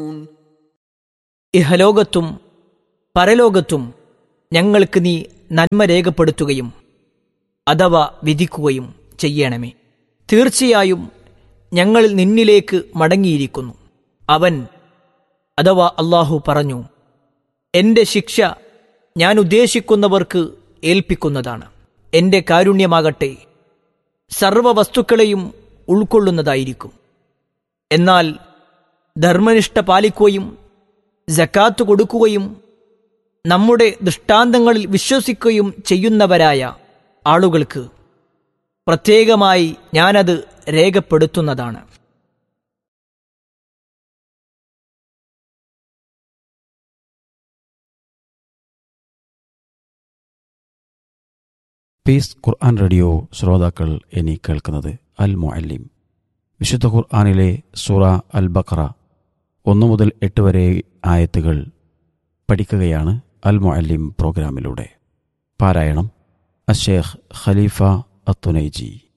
ഇഹലോകത്തും പരലോകത്തും ഞങ്ങൾക്ക് നീ നന്മ രേഖപ്പെടുത്തുകയും അഥവാ വിധിക്കുകയും ചെയ്യണമേ തീർച്ചയായും ഞങ്ങൾ നിന്നിലേക്ക് മടങ്ങിയിരിക്കുന്നു അവൻ അഥവാ അള്ളാഹു പറഞ്ഞു എന്റെ ശിക്ഷ ഞാൻ ഉദ്ദേശിക്കുന്നവർക്ക് ഏൽപ്പിക്കുന്നതാണ് എന്റെ കാരുണ്യമാകട്ടെ സർവ വസ്തുക്കളെയും ഉൾക്കൊള്ളുന്നതായിരിക്കും എന്നാൽ ധർമ്മനിഷ്ഠ പാലിക്കുകയും ജക്കാത്ത് കൊടുക്കുകയും നമ്മുടെ ദൃഷ്ടാന്തങ്ങളിൽ വിശ്വസിക്കുകയും ചെയ്യുന്നവരായ ആളുകൾക്ക് പ്രത്യേകമായി ഞാനത് രേഖപ്പെടുത്തുന്നതാണ് പീസ് ഖുർആൻ റേഡിയോ ശ്രോതാക്കൾ ഇനി കേൾക്കുന്നത് അൽ മുഅല്ലിം വിശുദ്ധ ഖുർആനിലെ സൂറ അൽ ബഖറ ഒന്നു മുതൽ എട്ട് വരെ ആയത്തുകൾ പഠിക്കുകയാണ് അൽ മുഅല്ലിം പ്രോഗ്രാമിലൂടെ പാരായണം അഷേഖ് ഖലീഫ അത്തുനൈജി